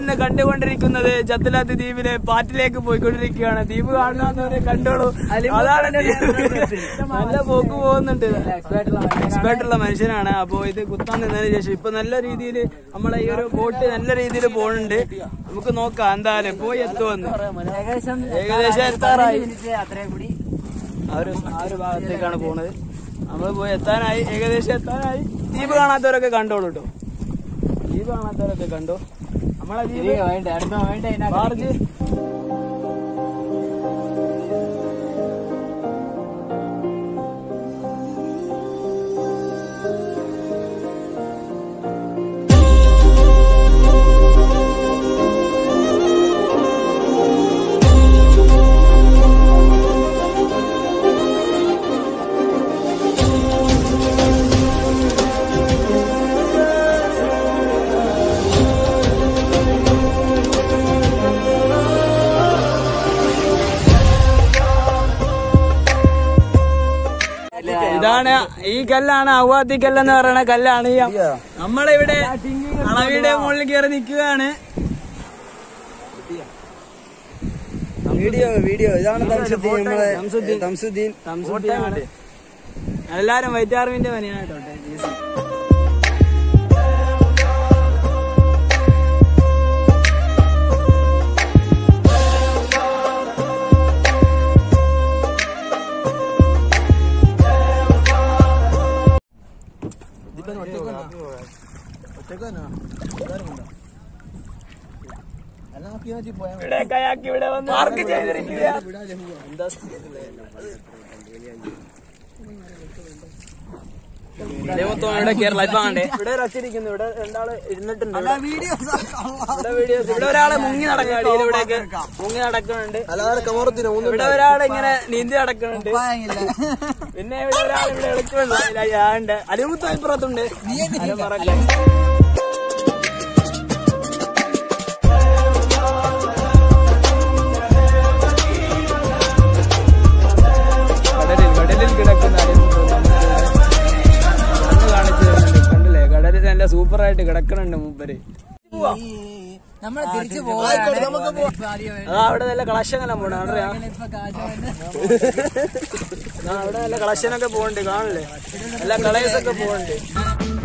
ഇന്ന് കണ്ടുകൊണ്ടിരിക്കുന്നത് ചത്തലാത്ത് ദ്വീപിലെ പാറ്റിലേക്ക് പോയിക്കൊണ്ടിരിക്കുകയാണ് ദ്വീപ് കാണുന്നവരെ കണ്ടോളൂ അതാണ് ദ്വീപ്. നല്ല പോക്ക് പോകുന്നുണ്ട് എക്സ്പേർട്ട് ഉള്ള മനുഷ്യനാണ് അപ്പോ ഇത് കുത്താൻ നിന്നതിന് ശേഷം ഇപ്പൊ നല്ല രീതിയിൽ നമ്മളെ ഈ ഒരു ബോട്ട് നല്ല രീതിയിൽ പോകുന്നുണ്ട് നമുക്ക് നോക്കാം എന്തായാലും പോയി എത്തുമെന്ന് ഏകദേശം ഏകദേശം എത്താറായി മിനിറ്റ് അത്രയും കൂടി ആ ഒരു ആ ഒരു ഭാഗത്തേക്കാണ് പോണത് നമ്മൾ പോയി എത്താനായി ഏകദേശം എത്താനായി ദ്വീപ് കാണാത്തവരൊക്കെ കണ്ടോളൂ കേട്ടോ ദ്വീപ് കാണാത്തവരൊക്കെ കണ്ടോ നമ്മളെ ദ്വീപ് വേണ്ട അടുത്ത വേണ്ട ബാർജ് ഇതാണ് ഈ കല്ലാണ് ഔവാത്തി കല്ലെന്ന് പറയുന്ന കല്ലാണ് ഈ നമ്മളിവിടെ അളവിയുടെ മുകളിൽ കയറി നിൽക്കുകയാണ് വീഡിയോ വീഡിയോ ഇതാണ് തംസുദ്ദീൻ നമ്മളെ തംസുദ്ദീൻ തംസുദ്ദീനാണ്. എല്ലാരും വൈറ്റാർമിന്റെ പനിയായിട്ടോട്ടെ ഇവിടെ കയാക്ക് ഇവിടെ വന്ന് പാർക്ക് ചെയ്തിരിക്കുക ഇവിടെ കേരള ഇപ്പൊ കണ്ടേ ഇവിടെ രച്ചിരിക്കുന്നു ഇവിടെ രണ്ടാള് ഇരുന്നിട്ടുണ്ട് ഇവിടെ. ഇവിടെ വീഡിയോസ് ഇവിടെ ഒരാള് മുങ്ങി നടക്കുന്ന അടിയിൽ ഇവിടെയൊക്കെ മുങ്ങി നടക്കുന്നുണ്ട് ഇവിടെ ഒരാൾ ഇങ്ങനെ നീന്തി നടക്കുന്നുണ്ട് പിന്നെ ഇവിടെ ഒരാൾ ഇവിടെ എളുക്കുന്നുണ്ട് അലിമുത്ത് അപ്പുറത്തുണ്ട് അലമറക്കെ കടലിൽ കടലിൽ കിടക്കുന്ന അലിമുത്ത് കണ്ണ് കാണിച്ചു തരുന്നുണ്ട് കണ്ടില്ലേ കടലിൽ നല്ല സൂപ്പറായിട്ട് കിടക്കണുണ്ട് മൂപ്പര് നമ്മൾ തിരിച്ചു പോകാനാണ് അതാ അവിടെ നല്ല കളക്ഷൻ എല്ലാം പോണ അറിയാ ഇപ്പൊ കാശ് വന്ന് അവിടെ നല്ല കളക്ഷൻ ഒക്കെ പോകണ്ട് കാണില്ലേ എല്ലാ കളേഴ്സ് ഒക്കെ പോകണ്ട്